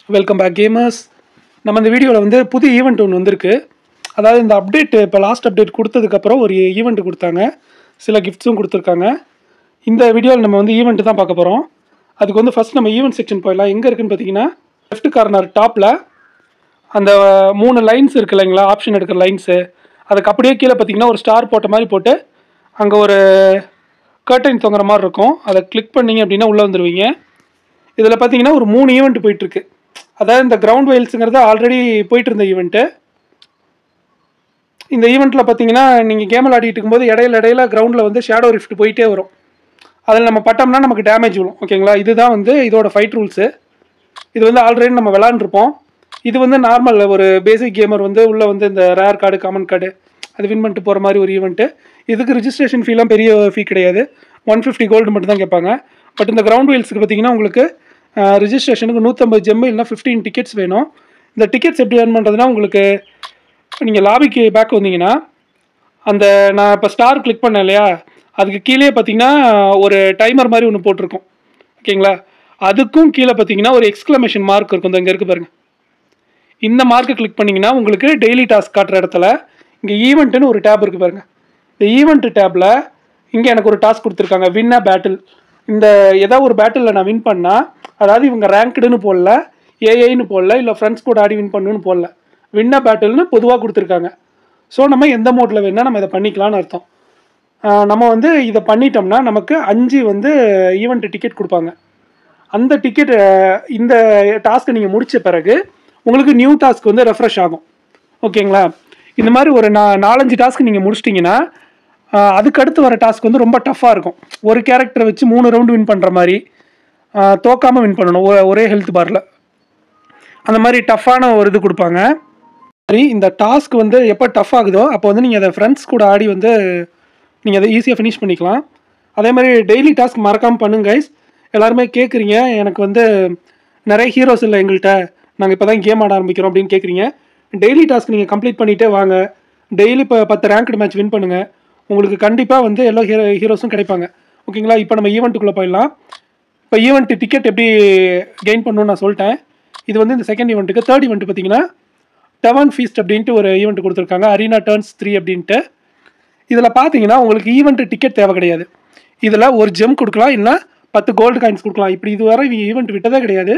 Welcome back gamers நம்ம இந்த வீடியோவில் வந்து புது ஈவெண்ட் ஒன்று வந்திருக்கு அதாவது இந்த அப்டேட் இப்போ லாஸ்ட் அப்டேட் கொடுத்ததுக்கப்புறம் ஒரு ஈவெண்ட் கொடுத்தாங்க சில கிஃப்ட்ஸும் கொடுத்துருக்காங்க இந்த வீடியோவில் நம்ம வந்து ஈவெண்ட் தான் பார்க்க போகிறோம் அதுக்கு வந்து ஃபஸ்ட் நம்ம ஈவெண்ட் செக்ஷன் போயிடலாம் எங்கே இருக்குன்னு பார்த்தீங்கன்னா லெஃப்ட் கார்னர் டாப்பில் அந்த மூணு லைன்ஸ் இருக்கு இல்லைங்களா ஆப்ஷன் எடுக்கிற லைன்ஸு அதுக்கு அப்படியே கீழே பார்த்தீங்கன்னா ஒரு ஸ்டார் போட்ட மாதிரி போட்டு அங்கே ஒரு கர்டைன் தொங்குற மாதிரி இருக்கும் அதை கிளிக் பண்ணீங்க அப்படின்னா உள்ளே வந்துடுவீங்க இதில் பார்த்தீங்கன்னா ஒரு மூணு ஈவெண்ட் போயிட்டுருக்கு அதாவது இந்த கிரவுண்ட் வைல்ஸுங்கிறது ஆல்ரெடி போயிட்டு இருந்த ஈவெண்ட்டு இந்த ஈவெண்ட்டில் பார்த்தீங்கன்னா நீங்கள் கேம் விளையாடிட்டு இருக்கும்போது இடையில இடையில கிரவுண்டில் வந்து ஷேடோ ரிஃப்ட் போயிட்டே வரும் அதில் நம்ம பட்டோம்னா நமக்கு டேமேஜ் விழும் ஓகேங்களா இதுதான் வந்து இதோட ஃபைட் ரூல்ஸு இது வந்து ஆல்ரெடி நம்ம விளாண்டுருப்போம் இது வந்து நார்மல் ஒரு பேசிக் கேமர் வந்து உள்ளே வந்து இந்த ரேர் கார்டு காமன் கார்டு அது வின் பண்ணிட்டு போகிற மாதிரி ஒரு ஈவெண்ட்டு இதுக்கு ரிஜிஸ்ட்ரேஷன் ஃபீலாம் பெரிய ஃபீ கிடையாது ஒன் ஃபிஃப்டி கோல்டு மட்டும் தான் கேட்பாங்க பட் இந்த கிரவுண்ட் வீல்ஸுக்கு பார்த்தீங்கன்னா உங்களுக்கு ரிஜிஸ்ட்ரேஷனுக்கு நூற்றம்பது ஜெம்மு இல்லைனா ஃபிஃப்டீன் டிக்கெட்ஸ் வேணும் இந்த டிக்கெட்ஸ் எப்படி ஏர்ன் பண்ணுறதுனா உங்களுக்கு நீங்கள் லாபிக்கு பேக் வந்தீங்கன்னா அந்த நான் இப்போ ஸ்டார் கிளிக் பண்ணேன் இல்லையா அதுக்கு கீழே பார்த்தீங்கன்னா ஒரு டைமர் மாதிரி ஒன்று போட்டிருக்கும் ஓகேங்களா அதுக்கும் கீழே பார்த்தீங்கன்னா ஒரு எக்ஸ்க்ளமேஷன் மார்க் இருக்கும் இந்த இங்கே இருக்குது பாருங்கள் இந்த மார்க்கை கிளிக் பண்ணிங்கன்னா உங்களுக்கு டெய்லி டாஸ்க் காட்டுற இடத்துல இங்கே ஈவெண்ட்டுன்னு ஒரு டேப் இருக்குது பாருங்கள் இந்த ஈவெண்ட் டேப்பில் இங்கே எனக்கு ஒரு டாஸ்க் கொடுத்துருக்காங்க வின் அ பேட்டில் இந்த ஏதாவது ஒரு பேட்டிலில் நான் வின் பண்ணால் அதாவது இவங்க ரேங்க்டுன்னு போடல ஏஐன்னு போடல இல்லை ஃப்ரெண்ட்ஸ் கூட ஆடி வின் பண்ணுன்னு போடல வின் அ பேட்டில்னு பொதுவாக கொடுத்துருக்காங்க ஸோ நம்ம எந்த மோட்டில் வேணால் நம்ம இதை பண்ணிக்கலாம்னு அர்த்தம் ஆஹ் நம்ம வந்து இதை பண்ணிட்டோம்னா நமக்கு அஞ்சு வந்து ஈவெண்ட் டிக்கெட் கொடுப்பாங்க அந்த டிக்கெட் இந்த டாஸ்க்கை நீங்கள் முடித்த பிறகு உங்களுக்கு நியூ டாஸ்க் வந்து ரெஃப்ரெஷ் ஆகும் ஓகேங்களா இந்த மாதிரி ஒரு நா நாலஞ்சு டாஸ்க் நீங்கள் முடிச்சிட்டிங்கன்னா ஆஹ் அதுக்கு அடுத்து வர டாஸ்க் வந்து ரொம்ப டஃப்பாக இருக்கும் ஒரு கேரக்டரை வச்சு மூணு ரவுண்டு வின் பண்ணுற மாதிரி ஆஹ் தோக்காம வின் பண்ணணும் ஒ- ஒரே ஹெல்த் பாரில் அந்த மாதிரி டஃப்பான ஒரு இது கொடுப்பாங்க சரி இந்த டாஸ்க் வந்து எப்போ டஃப் ஆகுதோ அப்போ வந்து நீங்கள் அதை ஃப்ரெண்ட்ஸ் கூட ஆடி வந்து நீங்கள் அதை ஈஸியாக ஃபினிஷ் பண்ணிக்கலாம் அதே மாதிரி டெய்லி டாஸ்க் மறக்காமல் பண்ணுங்க கைஸ் எல்லாருமே கேட்குறீங்க எனக்கு வந்து நிறைய ஹீரோஸ் இல்லை எங்கள்கிட்ட நாங்கள் இப்போ தான் கேம் ஆட ஆரம்பிக்கிறோம் அப்படின்னு கேட்குறீங்க டெய்லி டாஸ்க் நீங்கள் கம்ப்ளீட் பண்ணிகிட்டே வாங்க டெய்லி இப்போ பத்து ரேங்க்டு மேட்ச் வின் பண்ணுங்கள் உங்களுக்கு கண்டிப்பாக வந்து எல்லா ஹீரோ ஹீரோஸும் கிடைப்பாங்க ஓகேங்களா இப்போ நம்ம ஈவெண்ட்டுக்குள்ளே போயிடலாம் இப்போ ஈவெண்ட் டிக்கெட் எப்படி கெயின் பண்ணணும்னு நான் சொல்லிட்டேன் இது வந்து இந்த செகண்ட் ஈவெண்ட்டுக்கு தேர்ட் ஈவெண்ட் பார்த்தீங்கன்னா டவன் ஃபீஸ்ட் அப்படின்ட்டு ஒரு ஈவெண்ட் கொடுத்துருக்காங்க அரீனா டர்ன்ஸ் த்ரீ அப்படின்ட்டு இதில் பார்த்தீங்கன்னா உங்களுக்கு ஈவெண்ட் டிக்கெட் தேவை கிடையாது இதில் ஒரு ஜெம் கொடுக்கலாம் இல்லை பத்து கோல்டு காயின்ஸ் கொடுக்கலாம் இப்படி இதுவரை இவங்க ஈவெண்ட் விட்டதே கிடையாது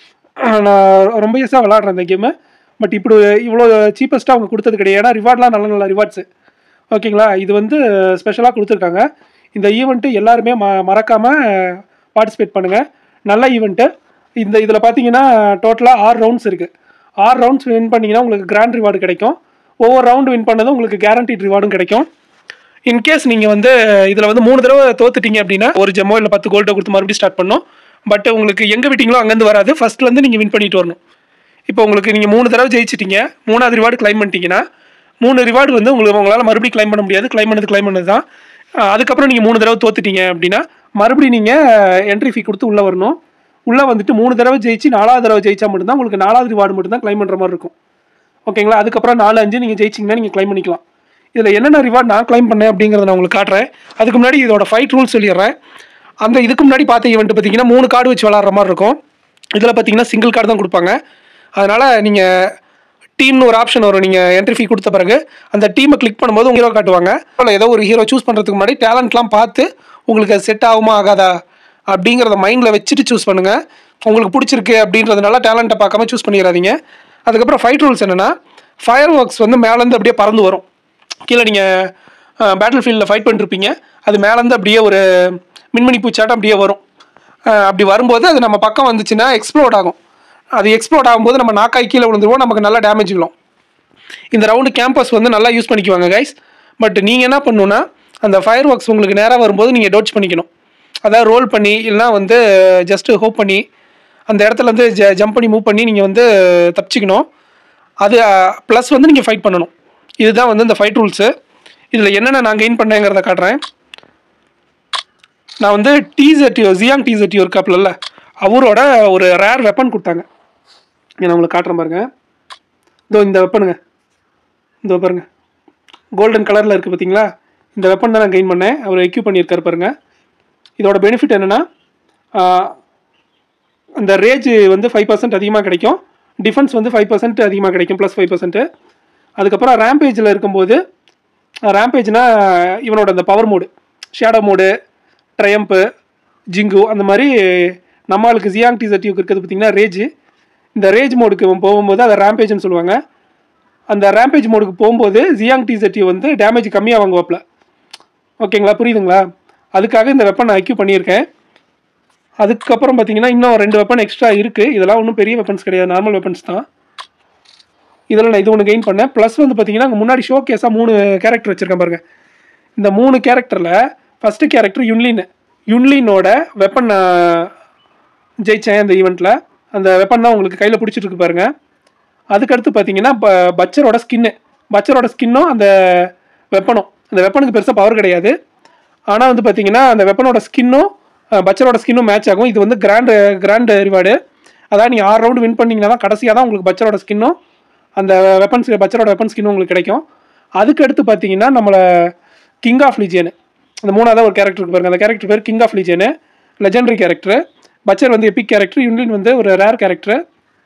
நான் ரொம்ப இயர்ஸாக விளாட்றேன் இந்த கேமு பட் இப்படி இவ்வளோ சீப்பஸ்ட்டாக அவங்க கொடுத்தது கிடையாது ஏன்னா ரிவார்ட்லாம் நல்ல நல்ல ரிவார்ட்ஸு ஓகேங்களா இது வந்து ஸ்பெஷலாக கொடுத்துருக்காங்க இந்த ஈவெண்ட்டு எல்லாருமே ம மறக்காமல் பார்ட்டிசிபேட் பண்ணுங்கள் நல்ல ஈவெண்ட்டு இந்த இதில் பார்த்தீங்கன்னா டோட்டலாக ஆறு ரவுண்ட்ஸ் இருக்குது ஆறு ரவுண்ட்ஸ் வின் பண்ணிங்கன்னா உங்களுக்கு கிராண்ட் ரிவார்டு கிடைக்கும் ஒவ்வொரு ரவுண்டு வின் பண்ணதும் உங்களுக்கு கேரண்டீட் ரிவார்டும் கிடைக்கும் இன்கேஸ் நீங்கள் வந்து இதில் வந்து மூணு தடவை தோத்துட்டீங்க அப்படின்னா ஒரு ஜெம்மோ இல்லை பத்து கோல்டை கொடுத்து மறுபடியும் ஸ்டார்ட் பண்ணணும் பட் உங்களுக்கு எங்கே விட்டீங்களோ அங்கேருந்து வராது ஃபர்ஸ்ட்லேருந்து நீங்கள் வின் பண்ணிட்டு வரணும் இப்போ உங்களுக்கு நீங்கள் மூணு தடவை ஜெயிச்சிட்டீங்க மூணாவது ரிவார்டு கிளைம் பண்ணிட்டீங்கன்னா மூணு ரிவார்டு வந்து உங்களுக்கு உங்களால் மறுபடியும் கிளைம் பண்ண முடியாது கிளைம் பண்ணது கிளைம் பண்ணது தான் அஹ் அதுக்கப்புறம் நீங்கள் மூணு தடவை தோத்துட்டீங்க அப்படின்னா மறுபடியும் நீங்கள் என்ட்ரி ஃபீ கொடுத்து உள்ளே வரணும் உள்ளே வந்துட்டு மூணு தடவை ஜெயிச்சு நாலாவது தடவை ஜெயிச்சா மட்டும்தான் உங்களுக்கு நாலாவது ரிவார்டு மட்டும்தான் கிளைம் பண்ணுற மாதிரி இருக்கும் ஓகேங்களா அதுக்கப்புறம் நாலு அஞ்சு நீங்கள் ஜெயிச்சிங்கன்னா நீங்கள் கிளைம் பண்ணிக்கலாம் இதில் என்னென்ன ரிவார்ட் நான் கிளைம் பண்ணேன் அப்படிங்கிறத நான் உங்களுக்கு காட்டுறேன் அதுக்கு முன்னாடி இதோட ஃபைட் ரூல்ஸ் சொல்லிடுறேன் அந்த இதுக்கு முன்னாடி பார்த்த ஈவெண்ட் பார்த்தீங்கன்னா மூணு கார்டு வச்சு விளாட்ற மாதிரி இருக்கும் இதில் பார்த்தீங்கன்னா சிங்கிள் கார்டு தான் கொடுப்பாங்க அதனால் நீங்கள் டீம்னு ஒரு ஆப்ஷன் வரும் நீங்கள் என்ட்ரி ஃபீ கொடுத்த பிறகு அந்த டீமை கிளிக் பண்ணும்போது உங்க ஹீரோ காட்டுவாங்க அதில் ஏதோ ஒரு ஹீரோ சூஸ் பண்ணுறதுக்கு முன்னாடி டேலண்ட்லாம் பார்த்து உங்களுக்கு அது செட் ஆகுமா ஆகாதா அப்படிங்கிறத மைண்டில் வச்சுட்டு சூஸ் பண்ணுங்கள் உங்களுக்கு பிடிச்சிருக்கு அப்படின்றதுனால டேலண்ட்டை பார்க்காம சூஸ் பண்ணிடாதீங்க அதுக்கப்புறம் ஃபைட் ரூல்ஸ் என்னென்னா ஃபயர் ஒர்க்ஸ் வந்து மேலேருந்து அப்படியே பறந்து வரும் கீழே நீங்கள் பேட்டில் ஃபீல்டில் ஃபைட் பண்ணிருப்பீங்க அது மேலேருந்து அப்படியே ஒரு மின்மினி பூச்சாட்டம் அப்படியே வரும் அஹ் அப்படி வரும்போது அது நம்ம பக்கம் வந்துச்சுன்னா எக்ஸ்ப்ளோட் ஆகும் அது எக்ஸ்ப்ளோட் ஆகும்போது நம்ம நாக்காய் கீழே விழுந்துருவோம் நமக்கு நல்லா டேமேஜ் விழும் இந்த ரவுண்டு கேம்பஸ் வந்து நல்லா யூஸ் பண்ணிக்குவாங்க கைஸ் பட் நீங்கள் என்ன பண்ணணுன்னா அந்த ஃபயர் ஒர்க்ஸ் உங்களுக்கு நேராக வரும்போது நீங்கள் டோச் பண்ணிக்கணும் அதாவது ரோல் பண்ணி இல்லைனா வந்து ஜஸ்ட்டு ஹோப் பண்ணி அந்த இடத்துல வந்து ஜ ஜம்ப் பண்ணி மூவ் பண்ணி நீங்கள் வந்து தப்பிச்சிக்கணும் அது ப்ளஸ் வந்து நீங்கள் ஃபைட் பண்ணணும் இதுதான் வந்து இந்த ஃபைட் ரூல்ஸு இதில் என்னென்ன நான் கெயின் பண்ணேங்கிறத காட்டுறேன் நான் வந்து டிசெட்டியோ ஜியாங் டிசெட்டியோ இருக்காப்புல அவரோட ஒரு ரேர் வெப்பன் கொடுத்தாங்க இங்க நான் உங்களுக்கு காட்டுறேன் பாருங்க இதோ இந்த வெப்பனுங்க இதோ பாருங்க கோல்டன் கலரில் இருக்குது பார்த்தீங்களா இந்த வெப்பன் தான் நான் கெயின் பண்ணேன் அவர் எக்யூப் பண்ணியிருக்காரு பாருங்க இதோட பெனிஃபிட் என்னென்னா அந்த ரேஜ் வந்து ஃபைவ் பர்சன்ட் அதிகமாக கிடைக்கும் டிஃபென்ஸ் வந்து ஃபைவ் பர்சன்ட் அதிகமாக கிடைக்கும் ப்ளஸ் ஃபைவ் பர்சன்ட்டு அதுக்கப்புறம் ரேம்பேஜில் இருக்கும்போது ரேம்பேஜ்னா இவனோட அந்த power mode shadow mode triumph ஜிங்கு அந்த மாதிரி நம்மளுக்கு ஜியாங் டி சர்டியூக்கு இருக்கிறது பார்த்தீங்கன்னா ரேஜ் இந்த ரேஜ் மோடுக்கு போகும்போது அதை ரேம்பேஜ்னு சொல்லுவாங்க அந்த ரேம்பேஜ் மோடுக்கு போகும்போது ஜியாங் டி சர்டியூ வந்து டேமேஜ் கம்மியாக வாங்குவாப்பில் ஓகேங்களா புரியுதுங்களா அதுக்காக இந்த வெப்பன் நான் அக்யூ பண்ணியிருக்கேன் அதுக்கப்புறம் பார்த்தீங்கன்னா இன்னும் ரெண்டு வெப்பன் எக்ஸ்ட்ரா இருக்குது இதெல்லாம் ஒன்றும் பெரிய வெப்பன்ஸ் கிடையாது நார்மல் வெப்பன்ஸ் தான் இதில் நான் இது ஒன்று கெயின் பண்ணேன் ப்ளஸ் வந்து பார்த்தீங்கன்னா அங்கே முன்னாடி ஷோ கேஸாக மூணு கேரக்டர் வச்சுருக்கேன் பாருங்க இந்த மூணு கேரக்டரில் ஃபஸ்ட்டு கேரக்டர் யுன்லின் யுன்லினோட வெப்பன் ஜெயித்தேன் அந்த ஈவெண்ட்டில் அந்த வெப்பன் தான் உங்களுக்கு கையில் பிடிச்சிட்டு இருக்கு பாருங்க அதுக்கடுத்து பார்த்தீங்கன்னா ப பச்சரோட ஸ்கின்னு பச்சரோட ஸ்கின்னும் அந்த வெப்பனும் அந்த வெப்பனுக்கு பெருசாக பவர் கிடையாது ஆனால் வந்து பார்த்தீங்கன்னா அந்த வெப்பனோட ஸ்கின்னும் பச்சரோட ஸ்கின்னும் மேட்ச் ஆகும் இது வந்து கிராண்டு கிராண்ட் ரிவார்டு அதான் நீங்கள் ஆறு ரவுண்டு வின் பண்ணீங்கன்னா தான் கடைசியாக தான் உங்களுக்கு பச்சரோட ஸ்கின்னும் அந்த வெப்பன்ஸ் பச்சரோட வெப்பன் ஸ்கின்னும் உங்களுக்கு கிடைக்கும் அதுக்கு அடுத்து பார்த்தீங்கன்னா நம்மளை கிங் ஆஃப் லிஜியனு அந்த மூணாவது ஒரு கேரக்டர் இருக்கு பாருங்க அந்த கேரக்டர் பேர் கிங் ஆஃப் லிஜியனு லெஜெண்டரி கேரக்டர் பச்சர் வந்து எபிக் கேரக்டர் யுன்லின் வந்து ஒரு ரேர் கேரக்டர்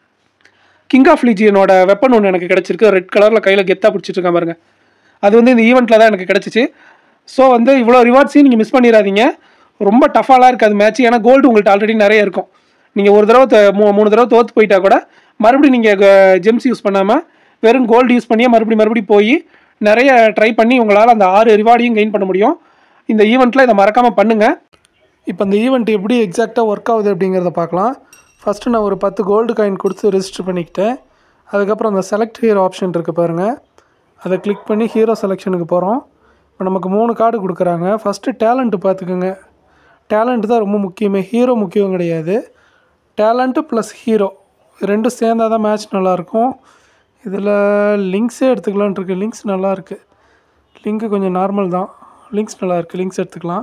கிங் ஆஃப் லீஜியனோட வெப்பன் ஒன்று எனக்கு கிடச்சிருக்கு ரெட் கலரில் கையில் கெத்தாக பிடிச்சிட்டு இருக்கேன் பாருங்க அது வந்து இந்த ஈவெண்ட்டில் தான் எனக்கு கிடச்சிச்சு ஸோ வந்து இவ்வளோ ரிவார்ட்ஸையும் நீங்கள் மிஸ் பண்ணிடாதீங்க ரொம்ப டஃபாலாம் இருக்காது மேட்ச் ஏன்னா கோல்டு உங்கள்கிட்ட ஆல்ரெடி நிறைய இருக்கும் நீங்கள் ஒரு தடவை தோ- மூ மூணு தடவை தோற்று போயிட்டா கூட மறுபடியும் நீங்கள் ஜெம்ஸ் யூஸ் பண்ணாமல் வெறும் கோல்டு யூஸ் பண்ணியே மறுபடியும் மறுபடியும் போய் நிறைய ட்ரை பண்ணி உங்களால் அந்த ஆறு ரிவார்டையும் கெயின் பண்ண முடியும் இந்த ஈவெண்ட்டில் இதை மறக்காமல் பண்ணுங்கள் இப்போ இந்த ஈவெண்ட் எப்படி எக்ஸாக்டாக ஒர்க் ஆகுது அப்படிங்கிறத பார்க்கலாம் ஃபஸ்ட்டு நான் ஒரு பத்து கோல்டு காயின் கொடுத்து ரெஜிஸ்டர் பண்ணிக்கிட்டேன் அதுக்கப்புறம் அந்த செலக்ட் ஹீரோ ஆப்ஷன் இருக்குது பாருங்கள் அதை கிளிக் பண்ணி ஹீரோ செலெக்ஷனுக்கு போகிறோம் இப்போ நமக்கு மூணு கார்டு கொடுக்குறாங்க ஃபஸ்ட்டு டேலண்ட்டு பார்த்துக்கோங்க டேலண்ட் தான் ரொம்ப முக்கியமே ஹீரோ முக்கியம் கிடையாது டேலண்ட்டு ப்ளஸ் ஹீரோ ரெண்டும் சேர்ந்தால் தான் மேட்ச் நல்லாயிருக்கும் இதில் லிங்க்ஸே எடுத்துக்கலான்ட்டு இருக்கு லிங்க்ஸ் நல்லா இருக்குது லிங்க்கு கொஞ்சம் நார்மல் தான் லிங்க்ஸ் நல்லா இருக்குது லிங்க்ஸ் எடுத்துக்கலாம்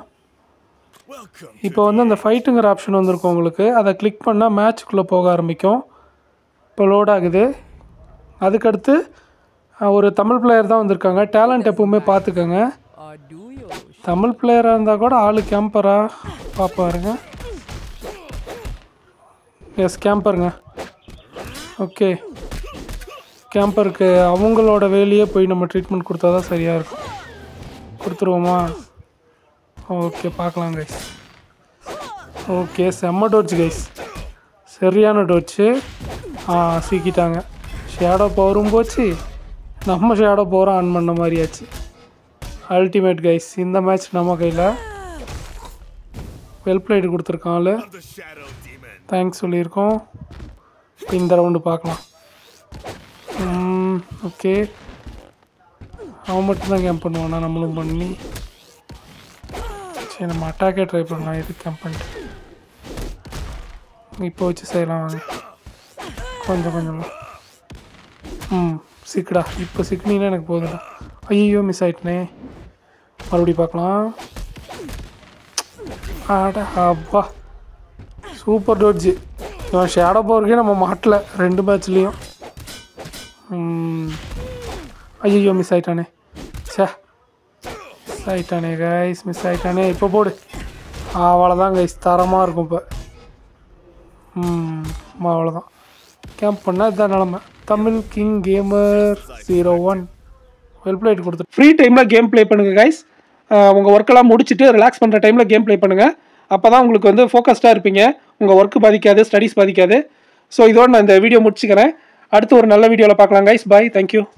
இப்போ வந்து அந்த ஃபைட்டுங்கிற ஆப்ஷன் வந்திருக்கும் உங்களுக்கு அதை கிளிக் பண்ணால் மேட்ச்சுக்குள்ளே போக ஆரம்பிக்கும் இப்போ லோட் ஆகுது அதுக்கடுத்து அஹ், ஒரு தமிழ் பிளேயர் தான் வந்திருக்காங்க டேலண்ட் எப்பவுமே பார்த்துக்கோங்க Or do you? தமிழ் பிளேயராக இருந்தால் கூட ஆளு கேம்பரா பார்ப்பாருங்க எஸ் கேம்பருங்க ஓகே கேம்பருக்கு அவங்களோட வேலையே போய் நம்ம ட்ரீட்மெண்ட் கொடுத்தா தான் சரியாக இருக்கும் கொடுத்துருவோமா ஓகே பார்க்கலாம் கைஸ் ஓகே செம்ம டோச்சு கைஸ் சரியான டோச்சு ஆ சீக்கிட்டாங்க ஷேடோ பவரும் போச்சு நம்ம ஷேடோ பவரும் ஆன் பண்ண மாதிரியாச்சு அல்டிமேட் கைஸ் இந்த மேட்ச் நம்ம கையில் வெல் பிளேடு கொடுத்துருக்கான் ஆளு தேங்க்ஸ் சொல்லியிருக்கோம் இப்போ இந்த ரவுண்டு பார்க்கலாம் ஓகே அவன் மட்டும்தான் கேம்ப் பண்ணுவானா நம்மளும் பண்ணி சரி நம்ம அட்டாக்கே ட்ரை பண்ணலாம் எது கேம்ப் பண்ணிட்டு இப்போ வச்சு செய்யலாம் வாங்க கொஞ்சம் கொஞ்சம் ம் சிக்குடா இப்போ சிக்கினீங்கன்னா எனக்கு போதும்டா ஐயோ மிஸ் ஆயிட்டனே மறுபடியும் பார்க்கலாம் ஆடா அப்பா சூப்பர் டோட்ஜி இவன் ஷேடோ பவருக்கே நம்ம மாட்டல ரெண்டு மேட்ச்லேயும் ஐயோ மிஸ் ஆயிட்டானே சே மிஸ் ஆயிட்டானே கைஸ் மிஸ் ஆயிட்டானே இப்போ போடு அவ்வளோதான் கைஸ் தரமாக இருக்கும் இப்போ ம் அவ்வளோதான் கேம்ப் பண்ணால் இதுதான் நிலமை Tamil king gamer zero one well played கொடுத்து ஃப்ரீ டைமில் கேம் ப்ளே பண்ணுங்கள் கைஸ் உங்கள் ஒர்க்கெல்லாம் முடிச்சுட்டு ரிலாக்ஸ் பண்ணுற டைமில் கேம் ப்ளே பண்ணுங்கள் அப்போ தான் உங்களுக்கு வந்து ஃபோக்கஸ்டாக இருப்பீங்க உங்கள் ஒர்க்கு பாதிக்காது ஸ்டடீஸ் பாதிக்காது ஸோ இதோட நான் இந்த வீடியோ முடிச்சுக்கிறேன் அடுத்து ஒரு நல்ல வீடியோவில் பார்க்கலாம் கைஸ் பாய் தேங்க்யூ